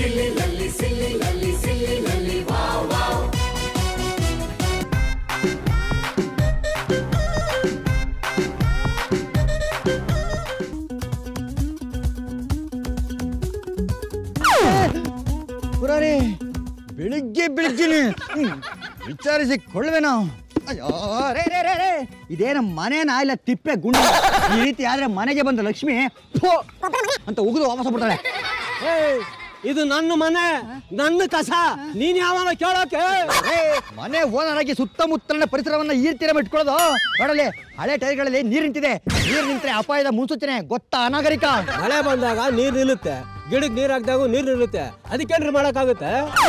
ಪುರಾರಿ ಬೆಳಿಗ್ಗೆ ಬೆಳಿಗ್ಗೆನೆ ಹ್ಮ್, ವಿಚಾರಿಸಿಕೊಳ್ಳುವೆ ನಾವು ಅಯ್ಯೋ ರೇ ರೇ ರೇ ರೇ ಇದೇನು ಮನೇನ ಇಲ್ಲ ತಿಪ್ಪೆ ಗುಂಡ ಈ ರೀತಿ ಆದ್ರೆ ಮನೆಗೆ ಬಂದ ಲಕ್ಷ್ಮಿ ಫೋ ಅಂತ ಉಗಿದು ವಾಪಸ್ ಬಿಡ್ತಾಳೆ ಏಯ್, ಇದು ನನ್ನ ಮನೆ ನನ್ನ ಕಸ ನೀನ್ ಯಾವಾಗ ಕೇಳೋಕೆ ಏ, ಮನೆ ಓನರ್ ಆಗಿ ಸುತ್ತಮುತ್ತಲಿನ ಪರಿಸರವನ್ನ ಈ ರೀತಿ ಇಟ್ಕೊಳ್ಳೋದು ನೋಡಲಿ ಹಳೆ ಟೈರ್ಗಳಲ್ಲಿ ನೀರು ನಿಂತಿದೆ ನೀರು ನಿಂತ್ರೆ ಅಪಾಯದ ಮುನ್ಸೂಚನೆ ಗೊತ್ತಾ ಅನಾಗರಿಕ ಮಳೆ ಬಂದಾಗ ನೀರ್ ನಿಲ್ಲುತ್ತೆ ಗಿಡಕ್ಕೆ ನೀರ್ ಹಾಕ್ದಾಗ ನೀರ್ ನಿಲ್ಲುತ್ತೆ ಅದಕ್ಕೇನ್ರಿ ಮಾಡಕ್ಕಾಗುತ್ತೆ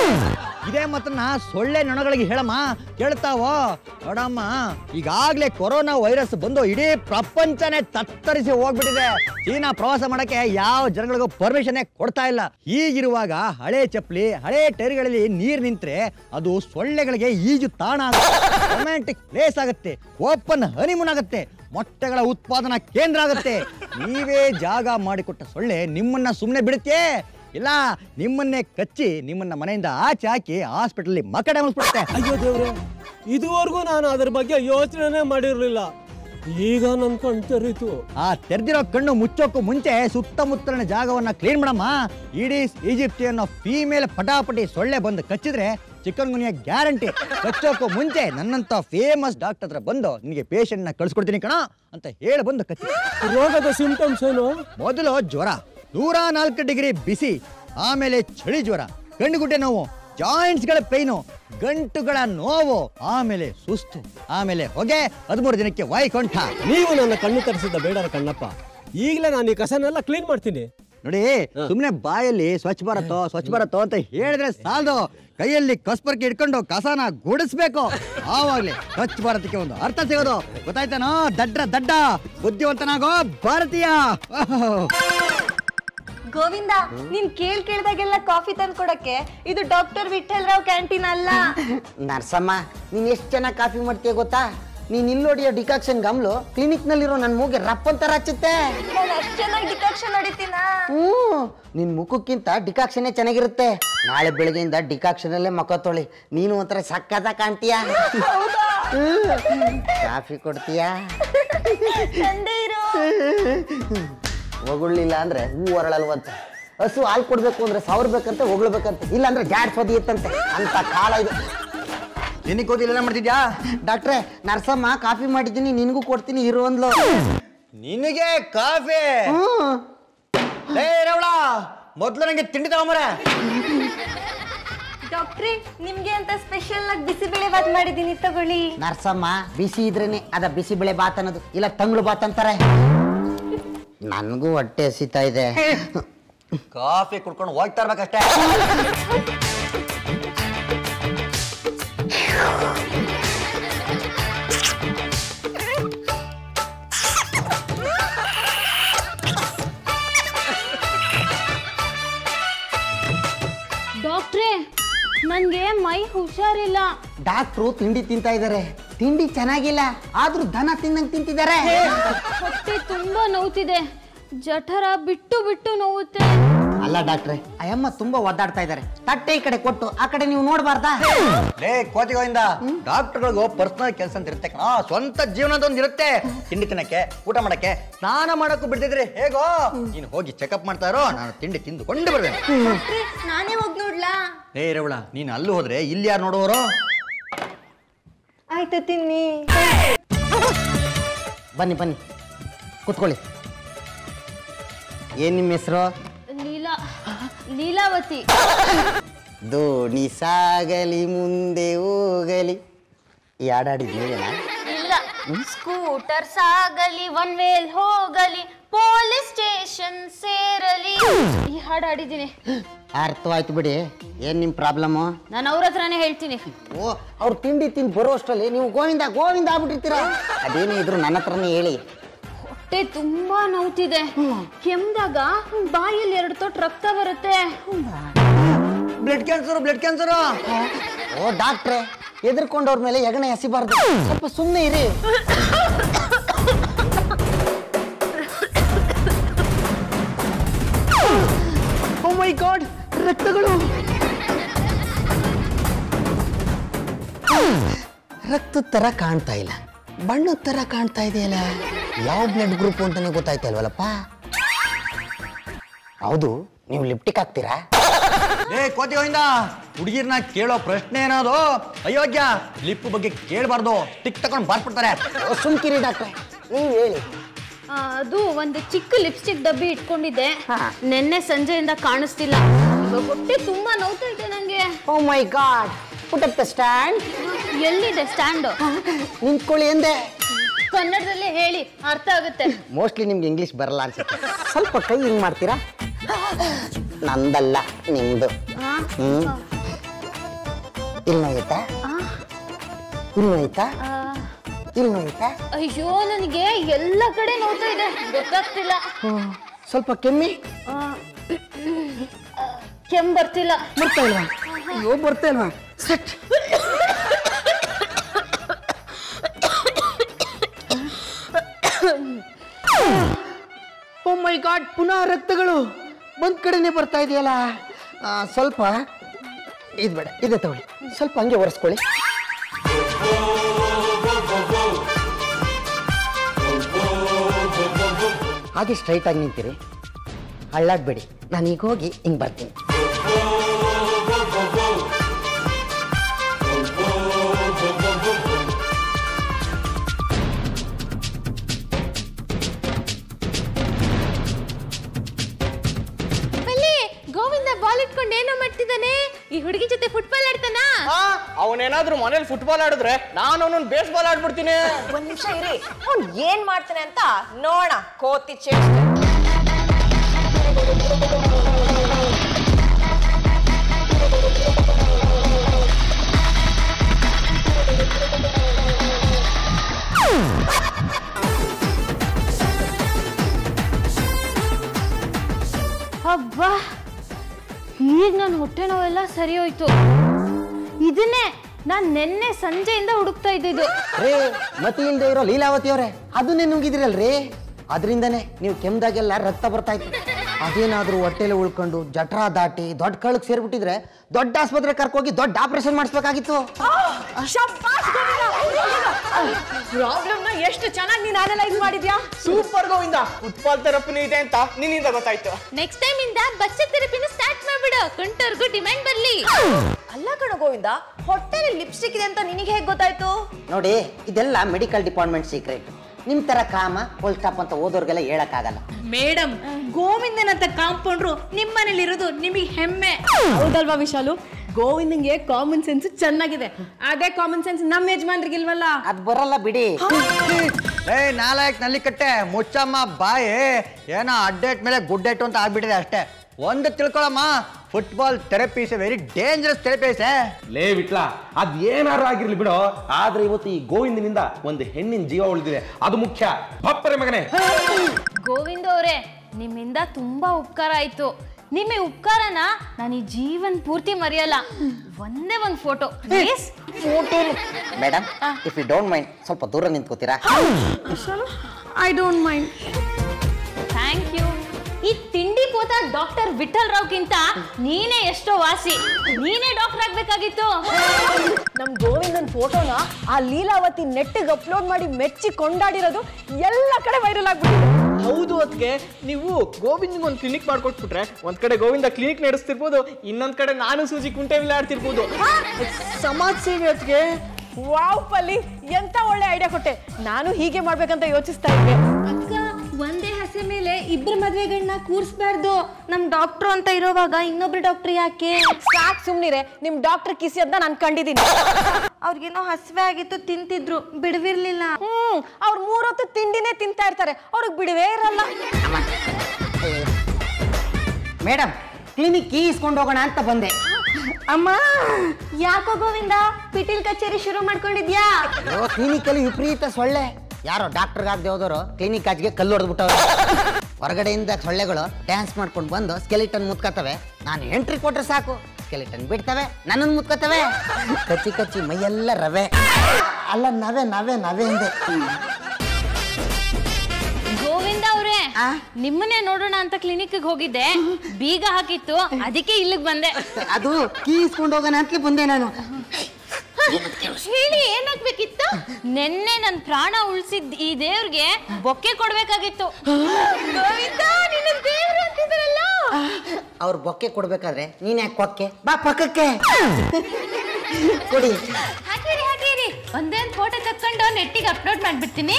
ಇದೇ ಮಾತನ್ನ ಸೊಳ್ಳೆ ನೊಣಗಳಿಗೆ ಹೇಳಮ್ಮ ಕೇಳ್ತಾವೋ ನೋಡಮ್ಮ ಈಗಾಗ್ಲೇ ಕೊರೋನಾ ವೈರಸ್ ಬಂದು ಇಡೀ ಪ್ರಪಂಚನೇ ತತ್ತರಿಸಿ ಹೋಗ್ಬಿಟ್ಟಿದೆ ಚೀನಾ ಪ್ರವಾಸ ಮಾಡಕ್ಕೆ ಯಾವ ಜನಗಳಿಗೂ ಪರ್ಮಿಷನ್ ಕೊಡ್ತಾ ಇಲ್ಲ ಹೀಗಿರುವಾಗ ಹಳೆ ಚಪ್ಪಲಿ ಹಳೆ ಟೈರ್ಗಳಲ್ಲಿ ನೀರ್ ನಿಂತ್ರೆ ಅದು ಸೊಳ್ಳೆಗಳಿಗೆ ಈಜು ತಾಣ ರೊಮ್ಯಾಂಟಿಕ್ ಪ್ಲೇಸ್ ಆಗುತ್ತೆ ಓಪನ್ ಹನಿಮೂನ್ ಆಗುತ್ತೆ ಮೊಟ್ಟೆಗಳ ಉತ್ಪಾದನಾ ಕೇಂದ್ರ ಆಗುತ್ತೆ ನೀವೇ ಜಾಗ ಮಾಡಿಕೊಟ್ಟ ಸೊಳ್ಳೆ ನಿಮ್ಮನ್ನ ಸುಮ್ಮನೆ ಬಿಡುತ್ತೆ ಇಲ್ಲ ನಿಮ್ಮನ್ನೇ ಕಚ್ಚಿ ನಿಮ್ಮನ್ನ ಮನೆಯಿಂದ ಆಚೆ ಹಾಕಿ ಹಾಸ್ಪಿಟಲ್ ಮಕಡೆ ಮುಗಿಸ್ಬಿಡುತ್ತೆ ಅಯ್ಯೋ ದೇವ್ರೆ ಇದುವರೆಗೂ ನಾನು ಅದ್ರ ಬಗ್ಗೆ ಯೋಚನೆ ಮಾಡಿರ್ಲಿಲ್ಲ ಈಗ ನನ್ ಕಣ್ ತೆರೀತು ಆ ತೆರೆದಿರೋ ಕಣ್ಣು ಮುಚ್ಚೋಕ್ಕೂ ಮುಂಚೆ ಸುತ್ತಮುತ್ತಲಿನ ಜಾಗವನ್ನ ಕ್ಲೀನ್ ಮಾಡಮ್ಮ ಇಡೀ ಈಜಿಪ್ಟಿಯನ್ ಫೀಮೇಲ್ ಪಟಾಪಟಿ ಸೊಳ್ಳೆ ಬಂದು ಕಚ್ಚಿದ್ರೆ ಚಿಕನ್ ಗುನಿಯ ಗ್ಯಾರಂಟಿ ಕಚ್ಚೋಕ್ಕೂ ಮುಂಚೆ ನನ್ನಂತ ಫೇಮಸ್ ಡಾಕ್ಟರ್ ಹತ್ರ ಬಂದು ನಿನಗೆ ಪೇಷಂಟ್ನ ಕಳ್ಸ್ಕೊಡ್ತೀನಿ ಕಣ ಅಂತ ಹೇಳಿ ಬಂದು ಕಚ್ಚಿ ರೋಗದ ಸಿಂಟಮ್ಸ್ ಏನು ಮೊದಲು ಜ್ವರ ನೂರ ನಾಲ್ಕು ಡಿಗ್ರಿ ಬಿಸಿ ಆಮೇಲೆ ಚಳಿ ಜ್ವರ ಗಂಡುಗುಡ್ಡೆ ನೋವು ಜಾಯಿಂಟ್ಸ್ಗಳ ಪೈನು ಗಂಟುಗಳ ನೋವು ಆಮೇಲೆ ಸುಸ್ತು ಆಮೇಲೆ ಹೊಗೆ ಹದಿಮೂರು ದಿನಕ್ಕೆ ವೈಕುಂಠ ನೀವು ನನ್ನ ಕಣ್ಣು ತರಿಸಿದ್ದ ಬೇಡರ ಕಣ್ಣಪ್ಪ ಈಗಲೇ ನಾನು ಈ ಕಸನೆಲ್ಲ ಕ್ಲೀನ್ ಮಾಡ್ತೀನಿ ನೋಡಿ ಸುಮ್ಮನೆ ಬಾಯಲ್ಲಿ ಸ್ವಚ್ಛ ಭಾರತ್ ಸ್ವಚ್ಛ ಭಾರತ್ ಅಂತ ಹೇಳಿದ್ರೆ ಸಾಲದು ಕೈಯಲ್ಲಿ ಕಸ್ಪರ್ಕೆ ಇಟ್ಕೊಂಡು ಕಸನ ಗುಡಿಸ್ಬೇಕು ಆವಾಗ್ಲೇ ಸ್ವಚ್ಛ ಭಾರತಕ್ಕೆ ಒಂದು ಅರ್ಥ ಸಿಗೋದು ಗೊತ್ತಾಯ್ತಾನೋ ದಡ್ರ ದಡ್ಡ ಬುದ್ಧಿವಂತನಾಗೋ ಭಾರತೀಯ ಓಹೋ. ಗೋವಿಂದ ನೀನ್ ಕೇಳ್ ಕೇಳ್ದಾಗೆಲ್ಲ ಕಾಫಿ ತಂದು ಕೊಡಕ್ಕೆ ಇದು ಡಾಕ್ಟರ್ ವಿಠಲ್ ರಾವ್ ಕ್ಯಾಂಟೀನ್ ಅಲ್ಲ ನರ್ಸಮ್ಮ ನೀನ್ ಎಷ್ಟು ಚೆನ್ನಾಗಿ ಕಾಫಿ ಮಾಡ್ತೀಯ ಗೊತ್ತಾ ನೀನ್ ಇಲ್ಲಿ ಹೊಡಿಯೋ ಡಿಕಾಕ್ಷನ್ ಗಮ್ಲು ಕ್ಲಿನಿಕ್ ನಲ್ಲಿರೋ ನನ್ನ ಮೂಗೆ ರಪ್ಪ ಅಂತ ರಚ್ಚುತ್ತೆ ನಾನು ಅಷ್ಟ್ ಚೆನ್ನಾಗಿ ಡಿಕಾಕ್ಷನ್ ಹೊಡಿತೀನ ಹ್ಞೂ ನಿನ್ ಮುಖಕ್ಕಿಂತ ಡಿಕಾಕ್ಷನೇ ಚೆನ್ನಾಗಿರುತ್ತೆ ನಾಳೆ ಬೆಳಗ್ಗೆಯಿಂದ ಡಿಕಾಕ್ಷನ್ ಅಲ್ಲೇ ಮಕ್ಕ ತೊಳಿ ನೀನು ಒಂಥರ ಸಕ್ಕತ್ತ ಕಾಣ್ತೀಯ ಹ್ಮ್. ಕಾಫಿ ಕೊಡ್ತೀಯಾ ತಂದೆ ಇರು ಹೊಗಳಿಲ್ಲ ಅಂದ್ರೆ ಹೂ ಹೊರಳಲ್ವಂತೆ ಹಸು ಹಾಲು ಕೊಡ್ಬೇಕು ಅಂದ್ರೆ ಸಾವಿರ ಬೇಕಂತೆ ಹೊಗಳ್ಬೇಕಂತೆ ಇಲ್ಲ ಅಂದ್ರೆ ಜಾಡ್ಸೋದಿ ಇತ್ತಂತೆ ಅಂತ ಕಾಲ ಇದು ನಿನಗೆ ಗೊತ್ತಿಲ್ಲ ಏನ್ ಮಾಡ್ತಿದ್ಯಾ ಡಾಕ್ಟ್ರೆ ನರ್ಸಮ್ಮ ಕಾಫಿ ಮಾಡಿದ್ದೀನಿ ನಿನಗೂ ಕೊಡ್ತೀನಿ ಇರು ಅಂದ್ಲು ನಿನಗೆ ಕಾಫಿ ಹ್ಮ್ ಏ ರವಳ ಮೊದ್ಲು ನಂಗೆ ತಿಂಡಿ ತಗೊಂಬರ ಡಾಕ್ಟ್ರಿ ನಿಮ್ಗೆ ಅಂತ ಸ್ಪೆಷಲ್ ಆಗಿ ಬಿಸಿಬೇಳೆ ಬಾತ್ ಮಾಡಿದೀನಿ ತಗೊಳ್ಳಿ ನರ್ಸಮ್ಮ ಬಿಸಿ ಇದ್ರೇನೆ ಅದ ಬಿಸಿಬೇಳೆ ಬಾತ್ ಅನ್ನೋದು ಇಲ್ಲ ತಂಗ್ಳು ಬಾತ್ ಅಂತಾರೆ ನನಗೂ ಹೊಟ್ಟೆ ಹಸಿತಾ ಇದೆ ಕಾಫಿ ಕುಡ್ಕೊಂಡು ಹೋಗ್ತಾ ಇರ್ಬೇಕಷ್ಟೇ ಡಾಕ್ಟ್ರೇ ನನಗೆ ಮೈ ಹುಷಾರಿಲ್ಲ ಡಾಕ್ಟ್ರು ತಿಂಡಿ ತಿಂತಾ ಇದ್ದಾರೆ ತಿಂಡಿ ಚೆನ್ನಾಗಿಲ್ಲ ಆದ್ರೂ ದನ ತಿನ್ನಂಗ್ ತಿಂತಿದ್ದಾರೆ ಹೊಟ್ಟೆ ತುಂಬಾ ನೋವ್ತಿದೆ ಜಠರ ಬಿಟ್ಟು ಬಿಟ್ಟು ನೋವುತ್ತೆ ಅಲ್ಲ ಡಾಕ್ಟ್ರೆ ಅಯ್ಯಮ್ಮ ತುಂಬಾ ಒದ್ದಾಡ್ತಾ ಇದ್ದಾರೆ ತಟ್ಟೆ ಈ ಕಡೆ ಕೊಟ್ಟು ಆ ಕಡೆ ನೀವು ನೋಡ್ಬಾರ್ದಾ ಲೇ ಕೋತಿಗೋಯಿಂದ ಡಾಕ್ಟರ್ಗಳಿಗೂ ಪರ್ಸನಲ್ ಕೆಲಸ ಅಂತ ಇರುತ್ತೆ ಕಣ ಸ್ವಂತ ಜೀವನದ ಒಂದು ಇರುತ್ತೆ ತಿಂಡಿ ತಿನ್ನಕ್ಕೆ ಊಟ ಮಾಡಕ್ಕೆ ಸ್ನಾನ ಮಾಡಕ್ಕೂ ಬಿಡ್ತಿದ್ರೆ ಹೇಗೋ ನೀನು ಹೋಗಿ ಚೆಕಪ್ ಮಾಡ್ತಾ ಇರೋ ನಾನು ತಿಂಡಿ ತಿಂದುಕೊಂಡು ಬರ್ಬೇಕು ಡಾಕ್ಟ್ರಿ ನಾನೇ ಹೋಗಿ ನೋಡ್ಲಾ ಏ ರವಳ ನೀನು ಅಲ್ಲಿ ಹೋದ್ರೆ ಇಲ್ಲಿ ಯಾರು ನೋಡುವವರು ಆಯ್ತು ತಿನ್ನಿ ಬನ್ನಿ ಬನ್ನಿ ಕುತ್ಕೊಳ್ಳಿ ಏನ್ ನಿಮ್ಮ ಹೆಸರು ಲೀಲಾ ಲೀಲಾವತಿ ದೋಣಿ ಸಾಗಲಿ ಮುಂದೆ ಹೋಗಲಿ ಈ ಹಾಡಾಡಿದ್ ನೀವೇನಾ ಇಲ್ಲ ಸ್ಕೂಟರ್ ಸಾಗಲಿ ಒನ್ ವೇಲ್ ಹೋಗಲಿ ಪೊಲೀಸ್ ಸ್ಟೇಷನ್ ಸೇರಲಿ ಈ ಹಾಡು ಹಾಡಿದ್ದೀನಿ ಅರ್ಥವಾಯ್ತು ಬಿಡಿ ಏನ್ ನಿಮ್ ಪ್ರಾಬ್ಲಮ್ಮು ನಾನು ಅವ್ರ ಹತ್ರನೇ ಹೇಳ್ತೀನಿ ಓ ಅವ್ರು ತಿಂಡಿ ತಿಂದು ಬರೋ ಅಷ್ಟರಲ್ಲಿ ನೀವು ಗೋವಿಂದ ಗೋವಿಂದ ಆಗ್ಬಿಟ್ಟಿರ್ತೀರ ಅದೇನೇ ಇದ್ರು ನನ್ನ ಹತ್ರನೇ ಹೇಳಿ ಹೊಟ್ಟೆ ತುಂಬಾ ನೋವ್ತಿದೆ ಕೆಮ್ದಾಗ ಬಾಯಲ್ಲಿ ಎರಡು ತೊಟ್ಟು ರಕ್ತ ಬರುತ್ತೆ ಬ್ಲಡ್ ಕ್ಯಾನ್ಸರ್ ಬ್ಲಡ್ ಕ್ಯಾನ್ಸರ್ ಓ ಡಾಕ್ಟ್ರೆ ಎದ್ರಕೊಂಡವ್ರ ಮೇಲೆ ಎಗಣೆ ಎಸಿಬಾರ್ದು ಸ್ವಲ್ಪ ಸುಮ್ಮನೆ ಇರಿ ಓ ಮೈ ಗಾಡ್ ರಕ್ತ ರಕ್ತಗಳು ರಕ್ತದ ತರ ಕಾಣ್ತಾ ಇಲ್ಲ ಬಣ್ಣದ ತರ ಕಾಣ್ತಾ ಇದೆಯಲ್ಲ ಯಾವ ಬ್ಲಡ್ ಗ್ರೂಪ್ ಅಂತಾನೆ ಗೊತ್ತಾಯ್ತಾ ಇಲ್ವಲ್ಲಪ್ಪ ಹೌದು ನೀವು ಲಿಪ್ಟಿಕ್ ಹಾಕ್ತೀರಾ ಏ ಕೋತಿ ಗೋವಿಂದ ಹುಡುಗಿರ್ನ ಕೇಳೋ ಪ್ರಶ್ನೆ ಏನದು ಅಯೋಗ್ಯ ಲಿಪ್ ಬಗ್ಗೆ ಕೇಳಬಾರ್ದು ಟಿಕ್ ತಗೊಂಡು ಬಾರ್ಬಿಡ್ತಾರೆ ಸುಮ್ಕಿರಿ ಡಾಕ್ಟ್ರೆ ನೀವು ಹೇಳಿ ಆ, ಅದು ಒಂದು ಚಿಕ್ಕ ಲಿಪ್ಸ್ಟಿಕ್ ಡಬ್ಬಿ ಇಟ್ಕೊಂಡಿದ್ದೆ ಹಾ. ನಿನ್ನೆ ಸಂಜೆಯಿಂದ ಕಾಣಿಸ್ತಿಲ್ಲ ಇವಾಗ ಹೊಟ್ಟೆ ತುಂಬಾ ನೋವ್ತಾ ಇದೆ ನಂಗೆ oh my god put up the stand ಎಲ್ಲಿದೆ ಸ್ಟ್ಯಾಂಡು ನಿಂತ್ಕೊಳ್ಳಿ ಎಂದೆ ಕನ್ನಡದಲ್ಲೇ ಹೇಳಿ ಅರ್ಥ ಆಗುತ್ತೆ ಮೋಸ್ಟ್ಲಿ ನಿಮ್ಗೆ ಇಂಗ್ಲಿಷ್ ಬರಲ್ಲ ಅನ್ಸುತ್ತೆ ಸ್ವಲ್ಪ ಕೈ ಹಿಂಗ್ ಮಾಡ್ತೀರಾ ನಂದಲ್ಲ ನಿಮ್ದು ಆ, ಹ್ಮ್ ಇಲ್ಲಿ ನೋಯ್ತಾ ಆ, ಇಲ್ಲಿ ನೋಯ್ತಾ ಆ, ಇಲ್ಲಿ ನೋಯ್ತಾ ಅಯ್ಯೋ ನನಗೆ ಎಲ್ಲ ಕಡೆ ನೋವ್ತಾ ಇದೆ ಗೊತ್ತಾಗ್ತಿಲ್ಲ ಹ್ಮ್. ಸ್ವಲ್ಪ ಕೆಮ್ಮಿ ಆ, ಕೆಮ್ಮು ಬರ್ತಿಲ್ಲ ಬರ್ತಾ ಇಲ್ವಾ ಅಯ್ಯೋ ಬರ್ತಾ ಇಲ್ವಾ ಸೆಟ್ ಓ ಮೈ ಗಾಡ್ ಪುನಃ ರಕ್ತಗಳು ಒಂದ್ ಕಡೆನೆ ಬರ್ತಾ ಇದೆಯಲ್ಲ ಆ, ಸ್ವಲ್ಪ ಇದು ಬೇಡ ಇದೆ ತಗೊಳ್ಳಿ ಸ್ವಲ್ಪ ಹಂಗೆ ಒರೆಸ್ಕೊಳ್ಳಿ ಹಾಗೆ ಸ್ಟ್ರೈಟ್ ಆಗಿ ನಿಂತಿರಿ ಹಳ್ಳಾಡ್ಬೇಡಿ ನಾನು ಈಗ ಹೋಗಿ ಹಿಂಗೆ ಬರ್ತೀನಿ ಅಲ್ಲಿ ಗೋವಿಂದ ಬಾಲ್ ಇಟ್ಕೊಂಡು ಏನೋ ಮಾಡ್ತಿದ್ದಾನೆ ಈ ಹುಡುಗಿ ಜೊತೆ ಫುಟ್ಬಾಲ್ ಆಡ್ತಾನ ಅವನೇನಾದ್ರೂ ಮನೇಲಿ ಫುಟ್ಬಾಲ್ ಆಡಿದ್ರೆ ನಾನು ಅವನನ್ನ ಬೇಸ್ ಬಾಲ್ ಆಡ್ಬಿಡ್ತೀನಿ ಒಂದ್ ನಿಮಿಷ ಇರಿ ಅವ್ನ್ ಏನ್ ಮಾಡ್ತಾನೆ ಅಂತ ನೋಡ ಕೋತಿ ಚೇಷ್ಟೆ ಹಬ್ಬಾ ಈಗ ನನ್ನ ಹೊಟ್ಟೆ ನೋವೆಲ್ಲ ಸರಿ ಹೋಯ್ತು ಇದನ್ನೇ ನಾನು ನಿನ್ನೆ ಸಂಜೆಯಿಂದ ಹುಡುಕ್ತಾ ಇದ್ದಿದ್ದು ರೇ ಮತಿ ಇಲ್ದೇ ಇರೋ ಲೀಲಾವತಿ ಅವರೇ ಅದನ್ನೇ ನುಂಗಿದಿರಲ್ರಿ ಅದರಿಂದನೇ ನೀವು ಕೆಮ್ದಾಗೆಲ್ಲ ರಕ್ತ ಬರ್ತಾ ಇತ್ತು ಅದೇನಾದ್ರೂ ಹೊಟ್ಟೆಲಿ ಉಳ್ಕೊಂಡು ಜಠರ ದಾಟಿ ದೊಡ್ಡ ಕಳಕ್ ಸೇರ್ಬಿಟ್ಟಿದ್ರೆ ದೊಡ್ಡ ಆಸ್ಪತ್ರೆ ಕರ್ಕೋಗಿ ದೊಡ್ಡ ಆಪರೇಷನ್ ಮಾಡಿಸ್ಬೇಕಾಗಿತ್ತು ಪ್ರಾಬ್ಲಮ್ ನ ಎಷ್ಟು ಚೆನ್ನಾಗಿ ನೀನ್ ಅನಲೈಸ್ ಮಾಡಿದ್ಯಾ ಸೂಪರ್ ಗೋವಿಂದ ಫುಟ್ಬಾಲ್ ಥೆರಪಿನೂ ಇದೆ ಅಂತ ನಿನ್ನಿಂದ ಗೊತ್ತಾಯ್ತು ನೆಕ್ಸ್ಟ್ ಟೈಮ್ ಇಂದ ಬಚ್ಚ ಥೆರಪಿನ ಸ್ಟಾರ್ಟ್ ಮಾಡ್ಬಿಡು ಕುಂಟರ್ಗೂ ಡಿಮ್ಯಾಂಡ್ ಬರ್ಲಿ ಅಲ್ಲ ಕಣ ಗೋವಿಂದ ಹೊಟ್ಟೆಲಿ ಲಿಪ್ಸ್ಟಿಕ್ ಇದೆ ಅಂತ ನಿನಗೆ ಹೇಗ್ ಗೊತ್ತಾಯ್ತು ನೋಡಿ ಇದೆಲ್ಲ ಮೆಡಿಕಲ್ ಡಿಪಾರ್ಟ್ಮೆಂಟ್ ಸೀಕ್ರೆಟ್ ನಿಮ್ ತರ ಕಾಮ ಫುಲ್ ಸ್ಟಾಪ್ ಅಂತ ಓದೋರ್ಗೆಲ್ಲ ಹೇಳಕ್ಕಾಗಲ್ಲ ಮೇಡಮ್ ಗೋವಿಂದನಂತ ಕಾಂಪೌಂಡ್ರು ನಿಮ್ಮನೇಲಿರೋದು ನಿಮಗೆ ಹೆಮ್ಮೆ ಹೌದಲ್ವಾ ವಿಶಾಲು ಗೋವಿಂದಂಗೆ ಕಾಮನ್ ಸೆನ್ಸ್ ಚೆನ್ನಾಗಿದೆ ಅದೇ ಕಾಮನ್ ಸೆನ್ಸ್ ನಮ್ಮ ಯಜಮಾನ್ರಿಗಿಲ್ವಲ್ಲ ಅದ್ ಬರಲ್ಲ ಬಿಡಿ ಏ ನಾಲಾಯಕ್ ನಲ್ಲಿ ಕಟ್ಟೆ ಮುಚ್ಚಮ್ಮ ಬಾಯಿ ಏನೋ ಅಡ್ಡೇಟ್ ಮೇಲೆ ಗುಡ್ಡೇಟು ಅಂತ ಆಗ್ಬಿಟ್ಟಿದೆ ಅಷ್ಟೇ ಒಂದು ತಿಳ್ಕೊಳಮ್ಮ football therapy is a very dangerous therapy ಸೇ ಲೇ ವಿಟ್ಲ ಅದ್ ಏನಾರು ಆಗಿರ್ಲಿ ಬಿಡು ಆದ್ರೆ ಇವತ್ತು ಈ ಗೋವಿಂದನಿಂದ ಒಂದು ಹೆಣ್ಣಿನ ಜೀವ ಉಳಿದಿದೆ ಅದು ಮುಖ್ಯ ಬಪ್ಪರೆ ಮಗನೇ ಗೋವಿಂದ ಅವರೇ ನಿಮ್ಮಿಂದ ತುಂಬಾ ಉಪಕಾರ ಆಯ್ತು ನಿಮ್ಮ ಈ ಉಪಕಾರನ ನಾನು ಈ ಜೀವನ್ ಪೂರ್ತಿ ಮರೆಯಲ್ಲ ಒಂದೇ ಒಂದು photo please madam if you don't mind ಸ್ವಲ್ಪ ದೂರ ನಿಂತ್ಕೋತೀರಾ I don't mind thank you ಈ ತಿಂಡಿ ಪೋತ ಡಾಕ್ಟರ್ ವಿಠಲ್ ರಾವ್ಗಿಂತ ನೀನೇ ಎಷ್ಟೋ ವಾಸಿ ನೀನೇ ಡಾಕ್ಟರ್ ಆಗ್ಬೇಕಾಗಿತ್ತು ನಮ್ ಗೋವಿಂದನ್ ಫೋಟೋನ ಆ ಲೀಲಾವತಿ ನೆಟ್ಟಿಗೆ ಅಪ್ಲೋಡ್ ಮಾಡಿ ಮೆಚ್ಚಿ ಕೊಂಡಾಡಿರೋದು ಎಲ್ಲ ಕಡೆ ವೈರಲ್ ಆಗ್ಬಿಟ್ಟಿದೆ ಹೌದು ಅದಕ್ಕೆ ನೀವು ಗೋವಿಂದ್ ಒಂದು ಕ್ಲಿನಿಕ್ ಮಾಡ್ಕೊಟ್ಬಿಟ್ರೆ ಒಂದ್ ಕಡೆ ಗೋವಿಂದ ಕ್ಲಿನಿಕ್ ನಡೆಸ್ತಿರ್ಬೋದು ಇನ್ನೊಂದ್ ಕಡೆ ನಾನು ಸೂಜಿ ಕುಂಟೆ ವಿಲೆ ಆಡ್ತಿರ್ಬೋದು ಸಮಾಜ ಸೇವೆ ಅದಕ್ಕೆ ವಾವ್ ಪಲ್ಲಿ ಎಂತ ಒಳ್ಳೆ ಐಡಿಯಾ ಕೊಟ್ಟೆ ನಾನು ಹೀಗೆ ಮಾಡ್ಬೇಕಂತ ಯೋಚಿಸ್ತಾ ಇದ್ದೆ ಅಕ್ಕ ಒಂದೇ ಹಸೆ ಮೇಲೆ ಇಬ್ಬರು ಮದ್ವೆಗಳನ್ನ ಕೂರಿಸ್ಬಾರ್ದು ನಮ್ ಡಾಕ್ಟ್ರು ಅಂತ ಇರೋವಾಗ ಇನ್ನೊಬ್ರು ಡಾಕ್ಟರ್ ಯಾಕೆ ಸಾಕ್ ಸುಮ್ನಿರೆ ನಿಮ್ ಡಾಕ್ಟರ್ ಕಿಸಿ ಅಂತ ನಾನು ಕಂಡಿದ್ದೀನಿ ಅವ್ರಿಗೇನೋ ಹಸಿವೆ ಆಗಿತ್ತು ತಿಂತಿದ್ರು ಬಿಡವಿರ್ಲಿಲ್ಲ ಹ್ಮ್ ಅವ್ರು ಮೂರೊತ್ತು ತಿಂಡಿನೇ ತಿಂತಾ ಇರ್ತಾರೆ ಅವ್ರಿಗೆ ಬಿಡುವೇ ಇರಲ್ಲ ಮೇಡಮ್ ಕ್ಲಿನಿಕ್ ಕೀ ಇಸ್ಕೊಂಡು ಹೋಗೋಣ ಅಂತ ಬಂದೆ ಅಮ್ಮ ಯಾಕೋ ಗೋವಿಂದ ಪಿಟೀಲ್ ಕಚೇರಿ ಶುರು ಮಾಡ್ಕೊಂಡಿದ್ಯಾ ಕ್ಲಿನಿಕ್ ಅಲ್ಲಿ ವಿಪರೀತ ಸೊಳ್ಳೆ ಯಾರೋ ಡಾಕ್ಟರ್ಗೆ ಆಗದೆ ಹೋದವರು ಕ್ಲಿನಿಕ್ ಆಚೆಗೆ ಕಲ್ಲು ಹೊಡೆದ್ಬಿಟ್ಟವ್ರು ಹೊರಗಡೆಯಿಂದ ಸೊಳ್ಳೆಗಳು ಡ್ಯಾನ್ಸ್ ಮಾಡ್ಕೊಂಡು ಬಂದು ಸ್ಕೆಲಿಟನ್ ಮುತ್ಕೋತವೆ ನಾನು ಎಂಟ್ರಿ ಕೊಟ್ರೆ ಸಾಕು ಸ್ಕೆಲಿಟನ್ ಬಿಡ್ತವೆ ನನ್ನನ್ನು ಮುತ್ಕೋತವೆ ಕಚ್ಚಿ ಕಚ್ಚಿ ಮೈಯೆಲ್ಲ ರವೆ ಅಲ್ಲ ನವೆ ನವೆ ನವೆ ಅಂದೆ ಗೋವಿಂದ ಅವ್ರೆ ನಿಮ್ಮನ್ನೇ ನೋಡೋಣ ಅಂತ ಕ್ಲಿನಿಕ್ ಹೋಗಿದ್ದೆ ಬೀಗ ಹಾಕಿತ್ತು ಅದಕ್ಕೆ ಇಲ್ಲಿಗೆ ಬಂದೆ ಅದು ಕೀ ಇಸ್ಕೊಂಡು ಹೋಗೋಣ ಅಂತಲೇ ಬಂದೆ ನಾನು ಹೇಳಿ ಏನಾಗ್ಬೇಕಿತ್ತು ನೆನ್ನೆ ನನ್ ಪ್ರಾಣ ಉಳಿಸಿದ್ ಈ ದೇವ್ರಿಗೆ ಬೊಕ್ಕೆ ಕೊಡ್ಬೇಕಾಗಿತ್ತು ಗೋವಿಂದ, ನಿನ್ನ ದೇವ್ರು ಅಂತಿದ್ರಲ್ಲ ಅವ್ರು ಬೊಕ್ಕೆ ಕೊಡ್ಬೇಕಾದ್ರೆ ನೀನ್ ಯಾಕೆ ಕೊಕ್ಕೆ ಬಾ ಪಕ್ಕಕ್ಕೆ ಕೊಡಿ ಹಾಕಿರಿ ಹಾಕಿರಿ ಒಂದೇ ಒಂದು ಫೋಟೋ ತಕ್ಕೊಂಡು ನೆಟ್ಟಿಗೆ ಅಪ್ಲೋಡ್ ಮಾಡ್ಬಿಡ್ತೀನಿ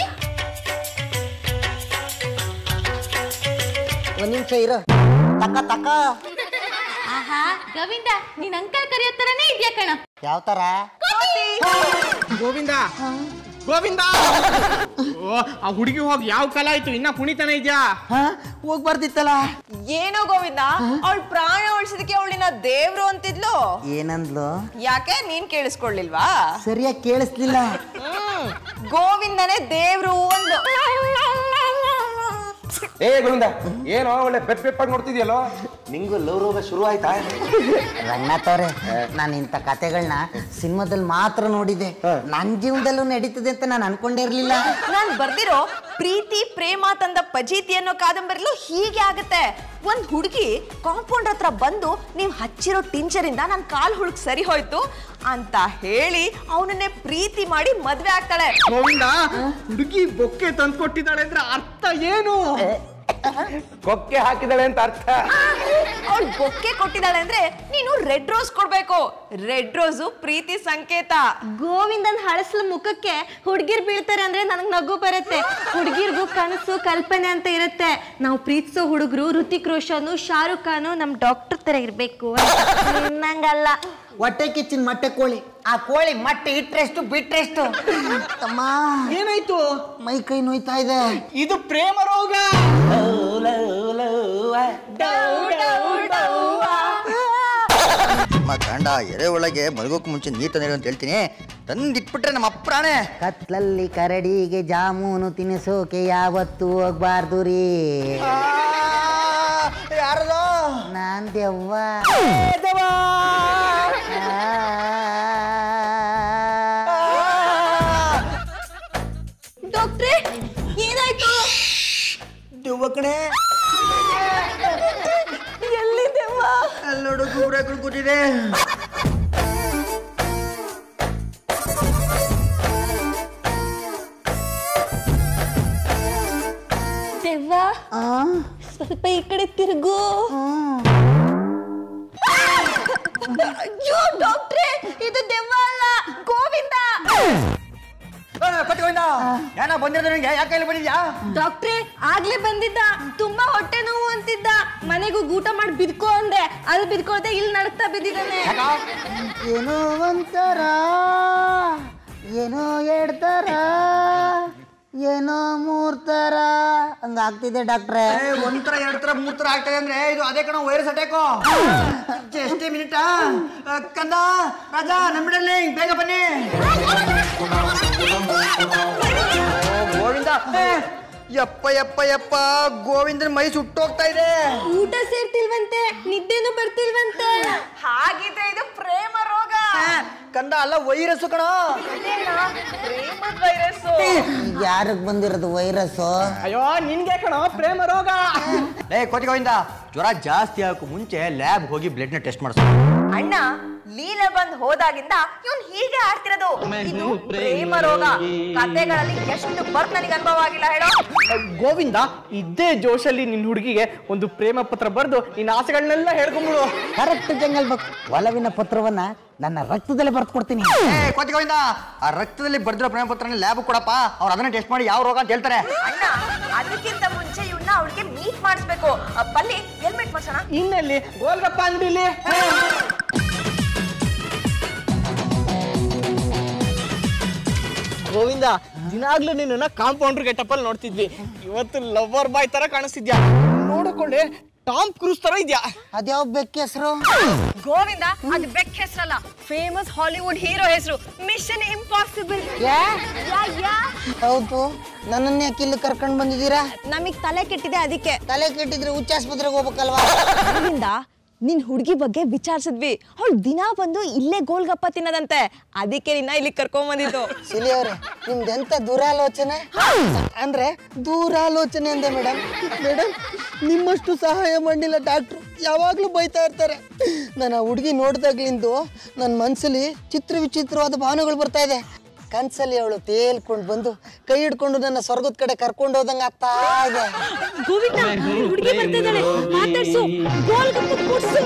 ಒಂದ್ ನಿಮಿಷ ಇರೋ ತಕ್ಕ ತಕ್ಕ ಆಹಾ ಗೋವಿಂದ ನೀನ್ ಅಂಕಲ್ ಕರೆಯೋ ತರನೇ ಇದ್ಯಾ ಕಣ ಯಾವ ತರ ಗೋವಿಂದ ಗೋವಿಂದ ಓ ಆ ಹುಡುಗಿ ಹೋಗಿ ಯಾವ ಕಾಲ ಆಯ್ತು ಇನ್ನ ಪುಣಿತನ ಇದ್ಯಾ ಹಾ ಹೋಗ್ಬಾರ್ದಿತ್ತಲ್ಲ ಏನೋ ಗೋವಿಂದ ಅವಳ ಪ್ರಾಣ ಉಳಿಸಿದಕ್ಕೆ ಅವಳಿನ ದೇವ್ರು ಅಂತಿದ್ಲು ಏನಂದ್ಲು ಯಾಕೆ ನೀನ್ ಕೇಳಿಸ್ಕೊಳ್ಳಿಲ್ವಾ ಸರಿಯಾಗಿ ಕೇಳಿಸ್ಲಿಲ್ಲ ಹ್ಮ್ ಗೋವಿಂದನೇ ದೇವ್ರು ಒಂದು ಏ ಗೋವಿಂದ ಏನೋ ಒಳ್ಳೆ ಬೆಪ್ ಬೆಪ್ಪಾಗಿ ನೋಡ್ತಿದ್ಯಲ್ಲೋ ನಿಂಗೂ ಲವ್ ರೋಗ ಶುರು ಆಯ್ತಾ ರಂಗನಾಥ್ ಅವ್ರೆ ನಾನು ಇಂಥ ಕತೆಗಳನ್ನ ಸಿನಿಮಾದಲ್ಲಿ ಮಾತ್ರ ನೋಡಿದೆ ನನ್ನ ಜೀವನದಲ್ಲೂ ನಡೀತದೆ ಅಂತ ನಾನು ಅನ್ಕೊಂಡೇ ಇರ್ಲಿಲ್ಲ ನಾನ್ ಬರ್ದಿರೋ ಪ್ರೀತಿ ಪ್ರೇಮ ತಂದ ಪಜೀತಿ ಅನ್ನೋ ಕಾದಂಬರಿಲು ಹೀಗೆ ಆಗುತ್ತೆ ಒಂದ್ ಹುಡುಗಿ ಕಾಂಪೌಂಡ್ ಹತ್ರ ಬಂದು ನೀವ್ ಹಚ್ಚಿರೋ ಟಿಂಚರಿಂದ ನನ್ ಕಾಲ್ ಹುಡುಕ್ ಸರಿ ಹೋಯ್ತು ಅಂತ ಹೇಳಿ ಅವನನ್ನೇ ಪ್ರೀತಿ ಮಾಡಿ ಮದ್ವೆ ಆಗ್ತಾಳೆ ಗೋವಿಂದ ಹುಡುಗಿ ಬೊಕ್ಕೆ ತಂದು ಕೊಟ್ಟಿದ್ದಾಳೆ ಅಂದ್ರೆ ಅರ್ಥ ಏನು ಕೊಕ್ಕೆ ಹಾಕಿದಾಳೆ ಅಂತ ಅರ್ಥ ಅವಳು ಬೊಕ್ಕೆ ಕೊಟ್ಟಿದ್ದಾಳೆ ಅಂದ್ರೆ ನೀನು ರೆಡ್ ರೋಸ್ ಕೊಡ್ಬೇಕು ರೆಡ್ ರೋಸು ಪ್ರೀತಿ ಸಂಕೇತ ಗೋವಿಂದನ್ ಹಳಸಲ ಮುಖಕ್ಕೆ ಹುಡುಗಿರ್ ಬೀಳ್ತಾರೆ ಅಂದ್ರೆ ನನಗ್ ನಗು ಬರುತ್ತೆ ಹುಡುಗಿರ್ಗೂ ಕನಸು ಕಲ್ಪನೆ ಅಂತ ಇರುತ್ತೆ ನಾವು ಪ್ರೀತಿಸೋ ಹುಡುಗರು ಋತಿಕ್ ರೋಷನ್ ಶಾರುಖ್ ಖಾನ್ ನಮ್ ಡಾಕ್ಟರ್ ತರ ಇರ್ಬೇಕು ಅಂತ. ನಂಗಲ್ಲ ಹೊಟ್ಟೆ ಕಿಚ್ಚಿನ ಮೊಟ್ಟೆ ಕೋಳಿ ಆ ಕೋಳಿ ಮೊಟ್ಟೆ ಇಟ್ರೆಷ್ಟು ಬಿಟ್ರೆಷ್ಟು ಅಮ್ಮ ಏನಾಯ್ತು ಮೈ ಕೈ ನೋಯ್ತಾ ಇದೆ ಇದು ಪ್ರೇಮ ರೋಗ ನಮ್ಮ ಗಂಡ ಎರೆ ಒಳಗೆ ಮಲಗೋಕ್ ಮುಂಚೆ ನೀರು ತಂದಿರು ಅಂತ ಹೇಳ್ತೀನಿ ತಂದಿಟ್ಬಿಟ್ರೆ ನಮ್ಮ ಅಪ್ರಾಣೆ ಕತ್ಲಲ್ಲಿ ಕರಡಿಗೆ ಜಾಮೂನು ತಿನ್ನಿಸೋಕೆ ಯಾವತ್ತೂ ಹೋಗ್ಬಾರ್ದು ರೀ ಯಾರದು ನಾನ್ ದೆವ್ವ ಡಾಕ್ಟ್ರೆ ಏನಾಯ್ತು ದೆವ್ವ ಕಣೆ ಎಲ್ಲಿದೆವ್ವ ಅಲ್ಲಿ ನೋಡು ಗುಬ್ರೆ ಕೂತಿದೆ ದೆವ್ವ ಸ್ವಲ್ಪ ಈ ಕಡೆ ತಿರುಗು ಅಯ್ಯೋ ಡಾಕ್ಟ್ರೆ ಇದು ದೆವ್ವ ಅಲ್ಲ ಗೋವಿಂದ ಕೊಟ್ಟಿಗೋಯಿಂದ ಏನೋ ಬಂದಿರೋದು ನಿಂಗೆ ಯಾಕೆ ಇಲ್ಲಿ ಬಂದಿದ್ಯಾ ಡಾಕ್ಟ್ರೆ ಆಗ್ಲೇ ಬಂದಿದ್ದ ತುಂಬಾ ಹೊಟ್ಟೆ ನೋವು ಅಂತಿದ್ದ ಮನೆಗೂ ಊಟ ಮಾಡಿ ಬಿದ್ಕೋ ಅಂದೆ ಅಲ್ಲಿ ಬಿದ್ಕೊಳ್ದೆ ಇಲ್ಲಿ ನಡಕ್ತಾ ಬಿದ್ದಿದ್ದಾನೆ ಏನೋ ಒಂಥರ ಏನೋ ಎಡ್ತರ ಏನೋ ಮೂರ್ತರ ಹಂಗಾಗ್ತಿದೆ ಡಾಕ್ಟ್ರೆ ಏ, ಒಂಥರ ಎರಡ್ ತರ ಮೂರ್ ತರ ಆಗ್ತದೆ ಅಂದ್ರೆ ಇದು ಅದೇ ಕಣ ವೈರಸ್ ಅಟ್ಯಾಕು ಎಷ್ಟೇ ಮಿನಿಟ ಕಂದ ರಾಜ ನಮ್ಮಿಡಲ್ಲಿ ಬೇಗ ಬನ್ನಿ ಓ, ಗೋವಿಂದ ಏ, ಯಪ್ಪ ಯಪ್ಪ ಯಪ್ಪ ಗೋವಿಂದನ ಮೈ ಸುಟ್ಟೋಗ್ತಾ ಇದೆ ಊಟ ಸೇರ್ತಿಲ್ವಂತೆ ನಿದ್ದೆನೂ ಬರ್ತಿಲ್ವಂತೆ ಹಾಗಿದ್ರೆ ಇದು ಪ್ರೇಮ ರೋಗ ಏ, ಕಂದ ಅಲ್ಲ ವೈರಸ್ ಕಣ ಪ್ರೇಮದ ವೈರಸ್ಸು ಯಾರಿಗೆ ಬಂದಿರೋದು ವೈರಸ್ಸು ಅಯ್ಯೋ ನಿನ್ಗೆ ಕಣೋ ಪ್ರೇಮ ರೋಗ ಏ ಕೋಟಿ ಗೋವಿಂದ ಜ್ವರ ಜಾಸ್ತಿ ಆಗಕ್ಕೂ ಮುಂಚೆ ಲ್ಯಾಬ್ ಹೋಗಿ ಬ್ಲಡ್ ನ ಟೆಸ್ಟ್ ಮಾಡಿಸೋ ಅಣ್ಣ ಲೀಲೆ ಬಂದ್ ಹೋದಾಗಿಂದ ಇವನ್ ಹೀಗೆ ಆಡ್ತಿರೋದು ಇದು ಪ್ರೇಮ ರೋಗ ಕತೆಗಳಲ್ಲಿ ಎಷ್ಟು ಬರ್ತ್ ನನಗೆ ಅನುಭವ ಆಗಿಲ್ಲ ಹೇಳೋ ಗೋವಿಂದ ಇದ್ದೇ ಜೋಶಲ್ಲಿ ನಿನ್ನ ಹುಡುಗಿಗೆ ಒಂದು ಪ್ರೇಮ ಪತ್ರ ಬರೆದು ನಿನ್ನ ಆಸೆಗಳನ್ನೆಲ್ಲ ಹೇಳ್ಕೊಂಬಿಡು ಕರೆಕ್ಟ್ ಜಂಗಲ್ ಬಕ್ ಒಲವಿನ ಪತ್ರವನ್ನ ನನ್ನ ರಕ್ತದಲ್ಲಿ ಬರ್ತು ಕೊಡ್ತೀನಿ ಏ ಕೋಟಿ ಗೋವಿಂದ ಆ ರಕ್ತದಲ್ಲಿ ಬರ್ದಿರೋ ಪ್ರೇಮ ಪತ್ರನ ಲ್ಯಾಬ್ ಕೊಡಪ್ಪ ಅವ್ರು ಅದನ್ನ ಟೆಸ್ಟ್ ಮಾಡಿ ಯಾವ ರೋಗ ಅಂತ ಹೇಳ್ತಾರೆ ಅಣ್ಣ ಅದಕ್ಕಿಂತ ಮುಂಚೆ ಇವನ್ನ ಅವಳಿಗೆ ಮೀಟ್ ಮಾಡಿಸ್ಬೇಕು ಅ, ಬಲ್ಲಿ ಎಲ್ ಮೀಟ್ ಮಾಡ್ಸೋಣ ಇನ್ನೆಲ್ಲಿ ಗೋಲ್ಗಪ್ಪ ಅಂಗಡಿಲಿ ಗೋವಿಂದ ದಿನಾಗ್ಲೂ ನಿನ್ನ ಕಾಂಪೌಂಡರ್ ಗೆಟಪ್ಪಲ್ಲಿ ನೋಡ್ತಿದ್ವಿ ಇವತ್ತು ಲವರ್ ಬಾಯ್ ತರ ಕಾಣಿಸ್ತಿದ್ಯಾ ನೋಡಕೊಳ್ಳಿ ಟಾಮ್ ಕ್ರೂಸ್ ತರ ಇದ್ಯಾ ಅದ್ಯಾವ ಬೆಕ್ಕ ಹೆಸರು ಗೋವಿಂದ ಅದು ಬೆಕ್ ಹೆಸರಲ್ಲ ಫೇಮಸ್ ಹಾಲಿವುಡ್ ಹೀರೋ ಹೆಸರು ಮಿಷನ್ ಇಂಪಾಸಿಬಲ್ ಹೌದು ನನ್ನನ್ನ ಯಾಕೆ ಇಲ್ಲಿ ಕರ್ಕೊಂಡ್ ಬಂದಿದ್ದೀರಾ ನಮಗ್ ತಲೆ ಕೆಟ್ಟಿದೆ ಅದಕ್ಕೆ ತಲೆ ಕೆಟ್ಟಿದ್ರೆ ಹುಚ್ಚಾಸ್ಪತ್ರೆಗೆ ಹೋಗ್ಬೇಕಲ್ವಾ ಗೋವಿಂದ ನಿನ್ ಹುಡುಗಿ ಬಗ್ಗೆ ವಿಚಾರಿಸಿದ್ವಿ ಅವಳು ದಿನ ಬಂದು ಇಲ್ಲೇ ಗೋಲ್ಗಪ್ಪ ತಿನ್ನದಂತೆ ಅದಕ್ಕೆ ನಿನ್ನ ಇಲ್ಲಿ ಕರ್ಕೊಂಡ್ ಬಂದಿದ್ದು ಸಿಲಿ ಅವ್ರೆ ನಿಮ್ದೆಂತ ದೂರಾಲೋಚನೆ ಅಂದ್ರೆ ದೂರಾಲೋಚನೆ ಅಂದೆ ಮೇಡಮ್ ಮೇಡಮ್ ನಿಮ್ಮಷ್ಟು ಸಹಾಯ ಮಾಡಿಲ್ಲ ಡಾಕ್ಟ್ರು ಯಾವಾಗಲೂ ಬೈತಾ ಇರ್ತಾರೆ ನಾನು ಆ ಹುಡುಗಿ ನೋಡ್ದಾಗ್ಲಿಂದು ನನ್ನ ಮನಸ್ಸಲ್ಲಿ ಚಿತ್ರ ವಿಚಿತ್ರವಾದ ಭಾವನೆಗಳು ಬರ್ತಾ ಇದೆ ಕನ್ಸಲ್ಲಿ ಅವಳು ತೇಲ್ಕೊಂಡು ಬಂದು ಕೈ ಹಿಡ್ಕೊಂಡು ನನ್ನ ಸ್ವರ್ಗದ ಕಡೆ ಕರ್ಕೊಂಡು ಹೋದಂಗೆ ಆಗ್ತಾ ಇದೆ ಗೋವಿಂದ ಹುಡುಗಿ ಬರ್ತಿದ್ದಾಳೆ ಮಾತಾಡ್ಸು ಗೋಲ್ಗಪ್ಪ ಕೊಡ್ಸು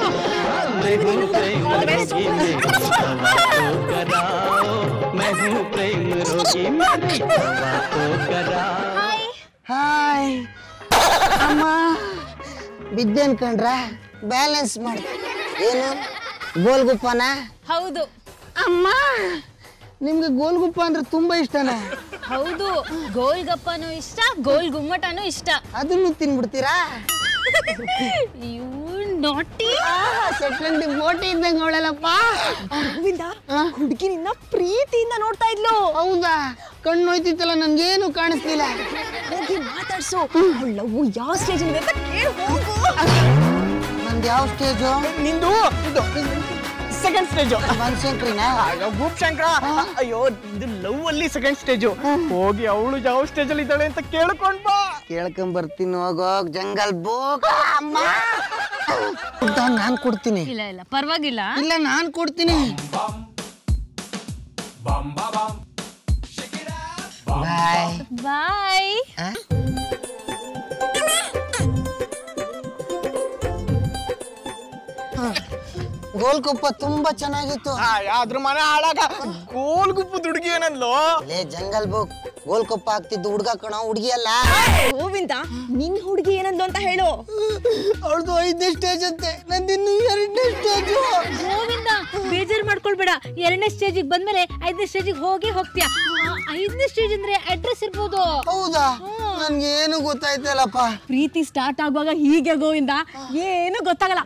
ಹಾಯ್ ಅಮ್ಮ ಬಿದ್ದೇನ್ ಕಂಡ್ರ ಬ್ಯಾಲೆನ್ಸ್ ಮಾಡಿ ಏನು ಗೋಲ್ಗುಪ್ಪನ ಹೌದು ಅಮ್ಮ ನಿಮ್ಗೆ ಗೋಲ್ಗುಪ್ಪ ಅಂದ್ರೆ ತುಂಬಾ ಇಷ್ಟನಾ ಹೌದು ಗೋಲ್ಗಪ್ಪನೂ ಇಷ್ಟ ಗೋಲ್ ಗುಮ್ಮಟನೂ ಇಷ್ಟ ಅದನ್ನು ತಿನ್ಬಿಡ್ತೀರಾ ಯು ನಾಟಿ ಸೆಟ್ಲಂಡಿ ಬೋಟಿ ಇದ್ದಂಗೆ ಅವಳೆಲ್ಲಪ್ಪ ಗೋವಿಂದ ಹುಡುಗಿ ನಿನ್ನ ಪ್ರೀತಿಯಿಂದ ನೋಡ್ತಾ ಇದ್ಲು ಹೌದಾ ಕಣ್ಣು ಹೋಯ್ತಿತ್ತಲ್ಲ ನನ್ಗೇನು ಕಾಣಿಸ್ಲಿಲ್ಲ ಹೋಗಿ ಮಾತಾಡ್ಸು ಲವ್ ಯಾವ ಸ್ಟೇಜ್ ಇದೆ ಅಂತ ಕೇಳಿ ಹೋಗು ನಂದು ಯಾವ ಸ್ಟೇಜು ನಿಂದು ಇದು ಸೆಕೆಂಡ್ ಸ್ಟೇಜು ಬನಶಂಕರಿನ ಭೂಪ್ ಶಂಕರ ಅಯ್ಯೋ ಇದು ಲವ್ ಅಲ್ಲಿ ಸೆಕೆಂಡ್ ಸ್ಟೇಜು ಹೋಗಿ ಅವಳು ಯಾವ ಸ್ಟೇಜ್ ಅಲ್ಲಿ ಇದ್ದಾಳೆ ಅಂತ ಕೇಳ್ಕೊಂಡ್ ಬಾ ಕೇಳ್ಕೊಂಡ್ ಬರ್ತೀನಿ ಹೋಗೋಗ್ ಜಂಗಲ್ ಬೋಗ ಅಮ್ಮ ನಾನು ಕೊಡ್ತೀನಿ ಇಲ್ಲ ಇಲ್ಲ ಪರವಾಗಿಲ್ಲ ಇಲ್ಲ ನಾನು ಕೊಡ್ತೀನಿ ಬಾಯ್ ಬಾಯ್ ಗೋಲ್ಕೊಪ್ಪ ತುಂಬಾ ಚೆನ್ನಾಗಿತ್ತು ಅದ್ರ ಮನೆ ಹಾಳಾಗ ಗೋಲ್ಗುಪ್ಪು ದುಡ್ಗಿ ಏನಂದ್ಲು ಲೇ ಜಂಗಲ್ ಬೋಗ್ ಗೋಲ್ಕೊಪ್ಪ ಆಗ್ತಿದ್ದು ಹುಡ್ಗ ಕಣ ಹುಡ್ಗಿ ಅಲ್ಲ ಗೋವಿಂದ ನಿನ್ ಹುಡುಗಿ ಏನಂದ್ಲು ಅಂತ ಹೇಳು ಅವಳದು ಐದನೇ ಸ್ಟೇಜ್ ಅಂತೆ ನಂದಿನ್ನು ಎರಡನೇ ಸ್ಟೇಜ್ ಗೋವಿಂದ ಬೇಜಾರು ಮಾಡ್ಕೊಳ್ಬೇಡ ಎರಡನೇ ಸ್ಟೇಜಿಗೆ ಬಂದ್ಮೇಲೆ ಐದನೇ ಸ್ಟೇಜಿಗೆ ಹೋಗಿ ಹೋಗ್ತೀಯ ಆ, ಐದನೇ ಸ್ಟೇಜ್ ಅಂದ್ರೆ ಅಡ್ರೆಸ್ ಇರ್ಬೋದು ಹೌದಾ ನನ್ಗೇನು ಗೊತ್ತಾಯ್ತಲ್ಲಪ್ಪ ಪ್ರೀತಿ ಸ್ಟಾರ್ಟ್ ಆಗುವಾಗ ಹೀಗೆ ಗೋವಿಂದ ಏನು ಗೊತ್ತಾಗಲ್ಲ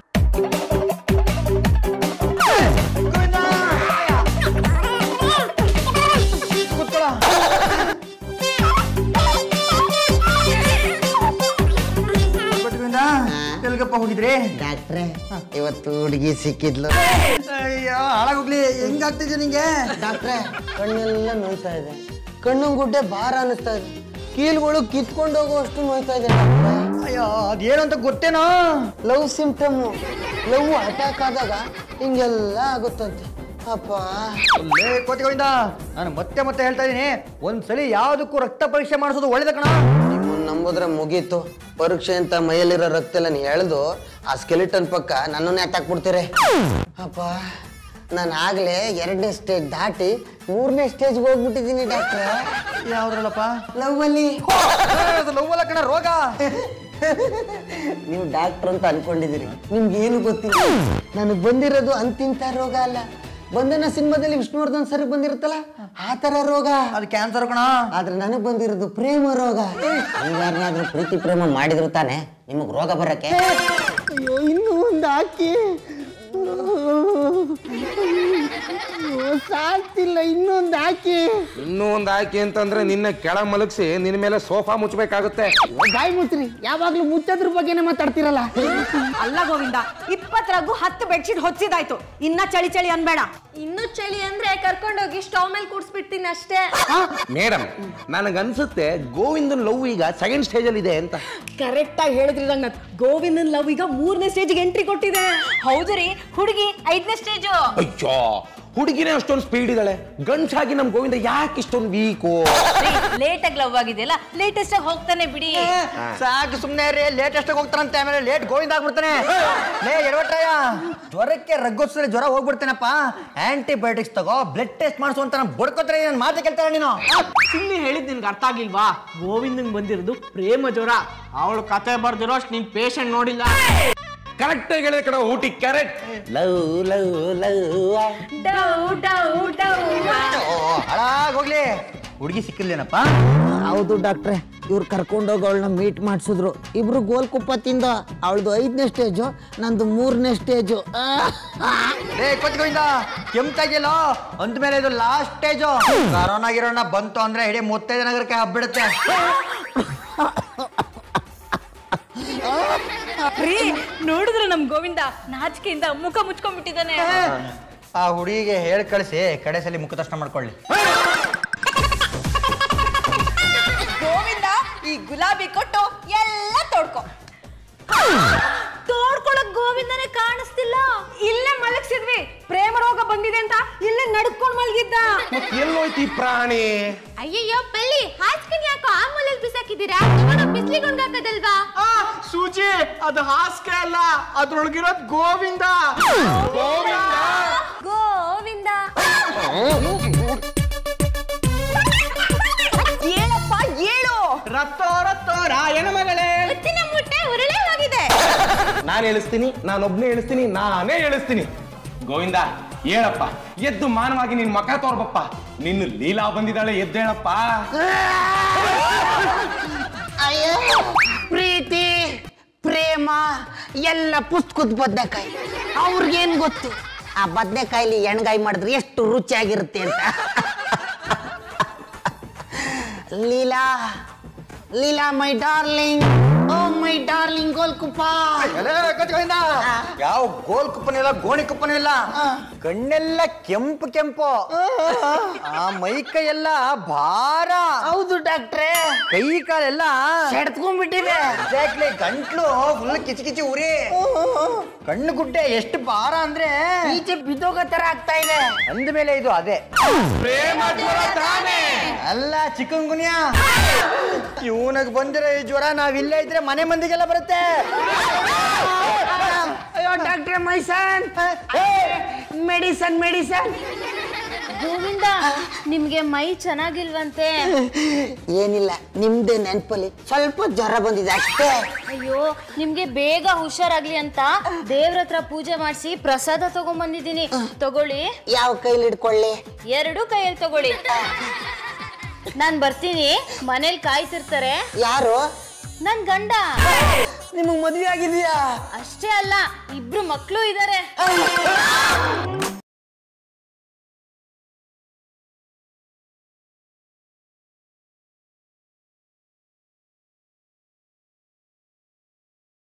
ಎಲ್ಗಪ್ಪ ಹೋಗಿದ್ರಿ ಡಾಕ್ಟ್ರೆ ಇವತ್ತು ಹುಡುಗಿ ಸಿಕ್ಕಿದ್ಲು ಅಯ್ಯೋ ಹಾಳಾಗೋಗ್ಲಿ ಹೆಂಗಾಗ್ತಿದ್ಯ ನಿಂಗೆ ಡಾಕ್ಟ್ರೆ ಕಣ್ಣೆಲ್ಲ ನೋಯ್ತಾ ಇದೆ ಕಣ್ಣು ಗುಡ್ಡೆ ಭಾರ ಅನಿಸ್ತಾ ಇದೆ ಕೀಲ್ಗಳು ಕಿತ್ಕೊಂಡು ಹೋಗುವಷ್ಟು ನೋಯ್ತಾ ಇದೆ ಡಾಕ್ಟ್ರೆ ಅಯ್ಯೋ ಅದೇನು ಅಂತ ಗೊತ್ತೇನೋ ಲವ್ ಸಿಂಪ್ಟಮ್ ಲವ್ ಅಟ್ಯಾಕ್ ಆದಾಗ ಹಿಂಗೆಲ್ಲ ಆಗುತ್ತಂತೆ ಅಪ್ಪ ಲೇ ಕೋತಿಗಳಿಂದ ನಾನು ಮತ್ತೆ ಮತ್ತೆ ಹೇಳ್ತಾ ಇದ್ದೀನಿ ಒಂದ್ಸಲಿ ಯಾವ್ದಕ್ಕೂ ರಕ್ತ ಪರೀಕ್ಷೆ ಮಾಡಿಸೋದು ಒಳ್ಳೇದ ಕಣ ನಿಮ್ಮನ್ನ ನಂಬಿದ್ರೆ ಮುಗೀತು ಪರೀಕ್ಷೆ ಅಂತ ಮೈಯಲ್ಲಿರೋ ರಕ್ತ ಎಲ್ಲ ಎಳೆದು ಆ ಸ್ಕೆಲಿಟನ್ ಪಕ್ಕ ನನ್ನನ್ನೇ ಅಟ್ಯಾಕ್ ಬಿಡ್ತೀರಿ ಅಪ್ಪ ನಾನು ಆಗ್ಲೇ ಎರಡನೇ ಸ್ಟೇಜ್ ದಾಟಿ ಮೂರನೇ ಸ್ಟೇಜ್ಗೆ ಹೋಗ್ಬಿಟ್ಟಿದ್ದೀನಿ ಡಾಕ್ಟ್ರೆ ಯಾವ್ದ್ರಲ್ಲಪ್ಪ ಲವ್ ಅಲ್ಲಿ ಲವ್ ಅಲ್ಲ ಕಣ ರೋಗ ನೀವು ಡಾಕ್ಟರ್ ಅಂತ ಅನ್ಕೊಂಡಿದ್ದೀರಿ ನಿಮ್ಗೆ ಏನು ಗೊತ್ತಿಲ್ಲ ನನಗೆ ಬಂದಿರೋದು ಅಂತಿಂತ ರೋಗ ಅಲ್ಲ ಬಂಧನ ಸಿನಿಮಾದಲ್ಲಿ ವಿಷ್ಣುವರ್ಧನ್ ಸರ್ ಬಂದಿರುತ್ತಲ್ಲ ಆ ಥರ ರೋಗ ಅದು ಕ್ಯಾನ್ಸರ್ ಕಣ ಆದ್ರೆ ನನಗೆ ಬಂದಿರೋದು ಪ್ರೇಮ ರೋಗ ನೀವ್ಯಾರನ್ನಾದ್ರೂ ಪ್ರೀತಿ ಪ್ರೇಮ ಮಾಡಿದ್ರು ತಾನೆ ನಿಮಗೆ ರೋಗ ಬರಕ್ಕೆ ಅಯ್ಯೋ ಇನ್ನೂ ಒಂದು ಹಾಕಿ ಸಾಕ್ತಿಲ್ಲ ಇನ್ನೊಂದು ಹಾಕಿ ಇನ್ನೂ ಒಂದು ಆಯ್ಕೆ ಅಂತಂದ್ರೆ ನಿನ್ನ ಕೆಳ ಮಲಗಿಸಿ ನಿನ್ನ ಮೇಲೆ ಸೋಫಾ ಮುಚ್ಚಬೇಕಾಗುತ್ತೆ ಬಾಯಿ ಮುಚ್ಚ್ರಿ ಯಾವಾಗ್ಲೂ ಮುಚ್ಚೋದ್ರ ಬಗ್ಗೆನೇ ಮಾತಾಡ್ತಿರಲ್ಲ ಅಲ್ಲ ಗೋವಿಂದ ಇಪ್ಪತ್ತರಾಗು ಹತ್ತು ಬೆಡ್ಶೀಟ್ ಹೊಚ್ಚಿದಾಯ್ತು ಇನ್ನ ಚಳಿ ಚಳಿ ಅನ್ಬೇಡ ಇನ್ನೂ ಚಳಿ ಅಂದ್ರೆ ಕರ್ಕೊಂಡೋಗಿ ಸ್ಟವ್ ಮೇಲೆ ಕೂಡ್ಸ್ಬಿಡ್ತೀನಿ ಅಷ್ಟೇ ಮೇಡಮ್ ನನಗನ್ಸುತ್ತೆ ಗೋವಿಂದನ್ ಲವ್ ಈಗ ಸೆಕೆಂಡ್ ಸ್ಟೇಜಲ್ಲಿ ಇದೆ ಅಂತ ಕರೆಕ್ಟ್ ಆಗಿ ಹೇಳಿದ್ರಿ ರಂಗನಾಥ್ ಗೋವಿಂದನ್ ಲವ್ ಈಗ ಮೂರನೇ ಸ್ಟೇಜ್ಗೆ ಎಂಟ್ರಿ ಕೊಟ್ಟಿದೆ ಹೌದು ರೀ ಹುಡುಗಿ ಐದನೇ ಸ್ಟೇಜು ಅಯ್ಯೋ ಹುಡುಗಿನೇ ಅಷ್ಟೊಂದು ಸ್ಪೀಡ್ ಇದ್ದಾಳೆ ಗಂಡ್ಸಾಗಿ ನಮ್ ಗೋವಿಂದ ಯಾಕೆ ಇಷ್ಟೊಂದು ವೀಕು ಲೇಟ್ ಆಗಿ ಲವ್ ಆಗಿದೆಯಲ್ಲ ಲೇಟೆಸ್ಟ್ ಆಗಿ ಹೋಗ್ತಾನೆ ಬಿಡಿ ಸಾಕು ಸುಮ್ಮನೆ ರೀ ಲೇಟೆಸ್ಟ್ ಹೋಗ್ತಾರಂತೆ ಆಮೇಲೆ ಲೇಟ್ ಗೋವಿಂದ ಆಗ್ಬಿಡ್ತಾನೆ ಲೇ ಎಡವಟ್ಟಯ್ಯ ಜ್ವರಕ್ಕೆ ರಗ್ಗೋಸ್ಕರ ಜ್ವರ ಹೋಗ್ಬಿಡ್ತೇನಪ್ಪ ಆಂಟಿಬಯೋಟಿಕ್ಸ್ ತಗೋ ಬ್ಲಡ್ ಟೆಸ್ಟ್ ಮಾಡಿಸು ಅಂತ ನಾನು ಬಡ್ಕೋತಾರೆ ನನ್ನ ಮಾತು ಕೇಳ್ತಾಳೆ ನೀನು ಸುಮ್ಮನೆ ಹೇಳಿದ್ ನಿನ್ಗೆ ಅರ್ಥ ಆಗಿಲ್ವಾ ಗೋವಿಂದಂಗ್ ಬಂದಿರೋದು ಪ್ರೇಮ ಜ್ವರ ಅವಳು ಕತೆ ಬರ್ದಿರೋ ಅಷ್ಟು ನೀನ್ ಪೇಷಂಟ್ ನೋಡಿಲ್ಲ ಕರೆಕ್ಟ್ ಆಗಿ ಹೇಳಿದ ಕಡೆ Ooty correct love love love ಡೌ ಡೌ ಡೌ ಹಾಳಾಗೋಗ್ಲಿ ಹುಡುಗಿ ಸಿಕ್ಕಿರ್ಲೇನಪ್ಪ ಹೌದು ಡಾಕ್ಟ್ರೆ ಇವ್ರು ಕರ್ಕೊಂಡೋಗಿ ಅವಳನ್ನ ಮೀಟ್ ಮಾಡಿಸಿದ್ರು ಇಬ್ರು ಗೋಲ್ಕುಪ್ಪ ತಿಂದ ಅವಳದು ಐದನೇ ಸ್ಟೇಜು ನಂದು ಮೂರನೇ ಸ್ಟೇಜು ಲೇ ಕೊತ್ಕೋಯಿಂದ ಕೆಮ್ತಾಗಿಲ್ಲ ಅಂದ್ಮೇಲೆ ಇದು ಲಾಸ್ಟ್ ಸ್ಟೇಜು ಕರೋನಾ ಗಿರೋನ ಬಂತು ಅಂದ್ರೆ ಇಡೀ ಮುತ್ತೈದು ನಗರಕ್ಕೆ ಹಬ್ಬಿಡುತ್ತೆ ರೀ ನೋಡಿದ್ರ ನಮ್ ಗೋವಿಂದ ನಾಚಿಕೆಯಿಂದ ಮುಖ ಮುಚ್ಕೊಂಡ್ಬಿಟ್ಟಿದ್ದಾನೆ ಆ ಹುಡುಗಿಗೆ ಹೇಳಿ ಕಳಿಸಿ ಕಡೆ ಸಲ ಮುಖ ತಕ್ಷಣ ಮಾಡ್ಕೊಳ್ಳಿ ಗೋವಿಂದ ಈ ಗುಲಾಬಿ ಕೊಟ್ಟು ಎಲ್ಲ ತೋಡ್ಕೊ ತೋಡ್ಕೊಳಕ್ ಗೋವಿಂದನೇ ಕಾಣಿಸ್ತಿಲ್ಲ ಇಲ್ಲೇ ಮಲಗ್ಸಿದ್ವಿ ಪ್ರೇಮ ರೋಗ ಬಂದಿದೆ ಅಂತ ಇಲ್ಲೇ ನಡ್ಕೊಂಡ್ ಮಲಗಿದ್ದ ಮತ್ತೆ ಎಲ್ಲೋಯ್ತು ಈ ಪ್ರಾಣಿ ಅಯ್ಯಯ್ಯೋ ಪಲ್ಲಿ ಹಾಸ್ಕಿನ್ ಯಾಕೋ ಆ ಮೂಲೆಯಲ್ಲಿ ಬಿಸಾಕಿದ್ದೀರಾ ಬಿಸ್ಲಿಗೆ ಒಣಗಾಕದಲ್ವಾ ಆ, ಸೂಜಿ ಅದು ಹಾಸಿಗೆ ಅಲ್ಲ ಅದ್ರೊಳಗಿರೋದ್ ಗೋವಿಂದ ಗೋವಿಂದ ಹೇಳಪ್ಪ ಹೇಳು ರತ್ತೋ ರತ್ತೋ ರಾಯನ ಮಗಳೇ ಮುತ್ತಿನ ಮುಟ್ಟೆ ಉರುಳೆ ಹೋಗಿದೆ ನಾನು ಹೇಳಿಸ್ತೀನಿ ನಾನೊಬ್ನೇ ಹೇಳಿಸ್ತೀನಿ ನಾನೇ ಹೇಳಿಸ್ತೀನಿ ಗೋವಿಂದ ಹೇಳಪ್ಪ ಎದ್ದು ಮಾನವಾಗಿ ನಿನ್ ಮಕ ತೋರ್ಬಪ್ಪ ನಿನ್ನ ಲೀಲಾ ಬಂದಿದ್ದಾಳೆ ಎದ್ದೇಳಪ್ಪ ಅಯ್ಯೋ ಪ್ರೀತಿ ಪ್ರೇಮ ಎಲ್ಲ ಪುಸ್ತಕದ ಬದನೆಕಾಯಿ ಅವ್ರಿಗೇನ್ ಗೊತ್ತು ಆ ಬದನೆಕಾಯಿಲಿ ಎಣ್ಗಾಯಿ ಮಾಡಿದ್ರೆ ಎಷ್ಟು ರುಚಿಯಾಗಿರುತ್ತೆ ಅಂತ Leela Leela my darling oh my darling ಗೋಲ್ಕುಪ್ಪ ಯಾವ ಗೋಲ್ ಕುಪ್ಪನೂ ಇಲ್ಲ ಗೋಣಿ ಕುಪ್ಪನೂ ಇಲ್ಲ ಕಣ್ಣೆಲ್ಲ ಕೆಂಪು ಕೆಂಪು ಆ ಮೈಕೈ ಎಲ್ಲ ಭಾರ ಹೌದು ಡಾಕ್ಟ್ರೇ ಕೈ ಕಾಲೆಲ್ಲ ಸೆಡ್ತ್ಕೊಂಡ್ಬಿಟ್ಟಿದೆ ಎಕ್ಸಾಕ್ಟ್ಲಿ ಗಂಟ್ಲು ಫುಲ್ ಕಿಚಿ ಕಿಚಿ ಉರಿ ಕಣ್ಣು ಗುಡ್ಡೆ ಎಷ್ಟು ಭಾರ ಅಂದ್ರೆ ಈಚೆ ಬಿದ್ದೋಗೋ ತರ ಆಗ್ತಾ ಇದೆ ಅಂದ್ಮೇಲೆ ಇದು ಅದೇ ಅಲ್ಲ ಚಿಕನ್ ಗುನಿಯಾ ಇವನಿಗೆ ಬಂದಿರೋ ಈ ಜ್ವರ ನಾವಿಲ್ಲೇ ಇದ್ರೆ ಮನೆ ಮಂದಿಗೆಲ್ಲ ಬರುತ್ತೆ ಅಯ್ಯೋ ಡಾಕ್ಟ್ರೆ ಮೈಸನ್ ಮೆಡಿಸನ್ ಮೆಡಿಸನ್ ಗೋವಿಂದ ನಿಮ್ಗೆ ಮೈ ಚೆನ್ನಾಗಿಲ್ವಂತೆ ಏನಿಲ್ಲ ನಿಮ್ದೇ ನೆನ್ಪಲ್ಲಿ ಸ್ವಲ್ಪ ಜ್ವರ ಬಂದಿದೆ ಅಷ್ಟೇ ಅಯ್ಯೋ ನಿಮ್ಗೆ ಬೇಗ ಹುಷಾರಾಗ್ಲಿ ಅಂತ ದೇವ್ರ ಹತ್ರ ಪೂಜೆ ಮಾಡಿಸಿ ಪ್ರಸಾದ ತಗೊಂಬಂದಿದ್ದೀನಿ ತಗೊಳ್ಳಿ ಯಾವ ಕೈಲಿ ಹಿಡ್ಕೊಳ್ಳಿ ಎರಡು ಕೈಯಲ್ಲಿ ತಗೊಳ್ಳಿ ನಾನ್ ಬರ್ತೀನಿ ಮನೇಲಿ ಕಾಯ್ತಿರ್ತಾರೆ ಯಾರು ನನ್ ಗಂಡ ನಿಮಗ್ ಮದ್ವೆ ಆಗಿದ್ಯಾ ಅಷ್ಟೇ ಅಲ್ಲ ಇಬ್ರು ಮಕ್ಳು ಇದಾರೆ